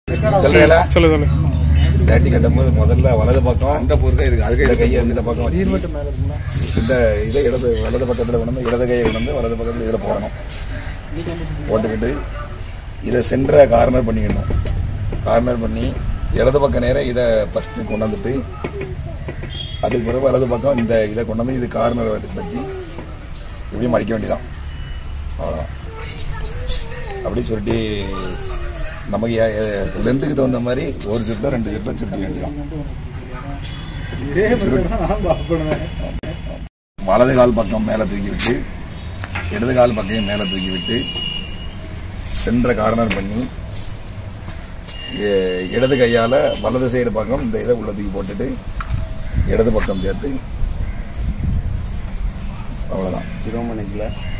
சொல்றீங்களா சொல்லு சொல்லு வேட்டி கட்டும் போது முதல்ல வலது பக்கம் அந்த பொருள் இதுக்கு அதுக்கு இந்த கையை இந்த பக்கம் வச்சு இந்த இதை இடது வலது பக்கத்தில் கொண்டு வந்து இடது கையை கொண்டு வந்து வலது பக்கத்தில் இதில் போடணும் போட்டுக்கிட்டு இதை சென்டரை கார்னர் பண்ணிக்கணும் கார்னர் பண்ணி இடது பக்கம் நேரம் இதை ஃபஸ்ட்டு கொண்டு வந்துட்டு அதுக்கு பிறகு வலது பக்கம் இந்த இதை கொண்டு வந்து இது கார்னர் வச்சு இப்படி மடிக்க வேண்டியதான் அவ்வளோதான் அப்படி சுருட்டி நமக்கு லென்த்துக்கு தகுந்த மாதிரி ஒரு சுட்டில் ரெண்டு சுட்டில் சுருட்டி வேண்டியதான் வலது கால் பக்கம் மேலே தூக்கி விட்டு இடது கால் பக்கையும் மேலே தூக்கி விட்டு சென்ற கார்னர் பண்ணி எ- இடது கையால் வலது சைடு பக்கம் இந்த இதை உள்ள தூக்கி போட்டுட்டு இடது பக்கம் சேர்த்து அவ்வளோதான் சிரோமணிக்கில்